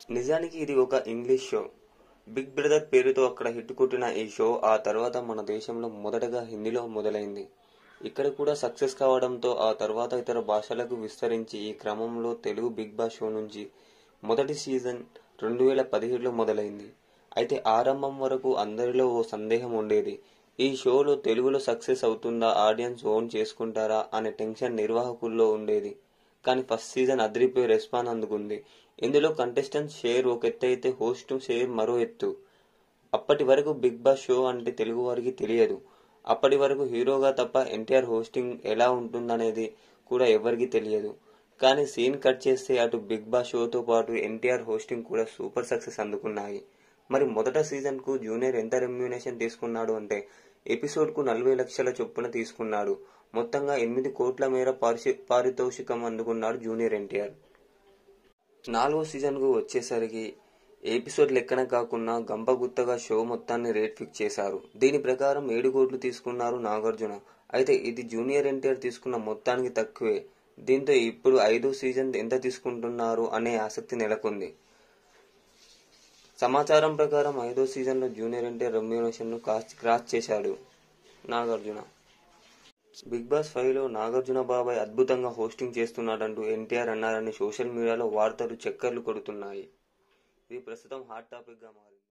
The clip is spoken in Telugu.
నిజానికి ఇది ఒక ఇంగ్లీష్ షో బిగ్ బ్రదర్ పేరుతో అక్కడ హిట్ కొట్టిన ఈ షో ఆ తర్వాత మన దేశంలో మొదటగా హిందీలో మొదలైంది ఇక్కడ కూడా సక్సెస్ కావడంతో ఆ తర్వాత ఇతర భాషలకు విస్తరించి ఈ క్రమంలో తెలుగు బిగ్ బాస్ షో నుంచి మొదటి సీజన్ రెండు వేల పదిహేడులో మొదలైంది అయితే ఆరంభం వరకు అందరిలో ఓ సందేహం ఉండేది ఈ షోలో తెలుగులో సక్సెస్ అవుతుందా ఆడియన్స్ ఓన్ చేసుకుంటారా అనే టెన్షన్ నిర్వాహకుల్లో ఉండేది కానీ ఫస్ట్ సీజన్ అదిరిపోయి రెస్పాన్స్ అందుకుంది ఇందులో కంటెస్టెంట్ షేర్ ఒక ఎత్తు అయితే హోస్ట్ షేర్ మరో ఎత్తు అప్పటి వరకు బిగ్ బాస్ షో అంటే తెలుగు వారికి తెలియదు అప్పటి వరకు హీరోగా తప్ప ఎన్టీఆర్ హోస్టింగ్ ఎలా ఉంటుందనేది కూడా ఎవరికి తెలియదు కానీ సీన్ కట్ చేస్తే అటు బిగ్ బాస్ షోతో పాటు ఎన్టీఆర్ హోస్టింగ్ కూడా సూపర్ సక్సెస్ అందుకున్నాయి మరి మొదట సీజన్ కు జూనియర్ ఎంత రెమ్యూనేషన్ తీసుకున్నాడు అంటే ఎపిసోడ్ కు నలభై లక్షల చొప్పున తీసుకున్నాడు మొత్తంగా ఎనిమిది కోట్ల మేర పారిశ- పారితోషికం అందుకున్నాడు జూనియర్ ఎన్టీఆర్ నాలుగో సీజన్ కు వచ్చేసరికి ఎపిసోడ్ లెక్కన కాకుండా గంపగుత్తగా షో మొత్తాన్ని రేట్ ఫిక్స్ చేశారు దీని ప్రకారం ఏడు కోట్లు తీసుకున్నారు నాగార్జున అయితే ఇది జూనియర్ ఎన్టీఆర్ తీసుకున్న మొత్తానికి తక్కువే దీంతో ఇప్పుడు ఐదో సీజన్ ఎంత తీసుకుంటున్నారు అనే ఆసక్తి నెలకొంది సమాచారం ప్రకారం ఐదో సీజన్లో జూనియర్ ఎన్టీఆర్ రెమ్యూనేషన్ ను క్రాస్ చేశాడు నాగార్జున బిగ్ బాస్ ఫైవ్ లో నాగార్జున బాబాయ్ అద్భుతంగా హోస్టింగ్ చేస్తున్నాడంటూ ఎన్టీఆర్ అన్నారని సోషల్ మీడియాలో వార్తలు చక్కర్లు కొడుతున్నాయి ఇది ప్రస్తుతం హాట్ టాపిక్ గా మారింది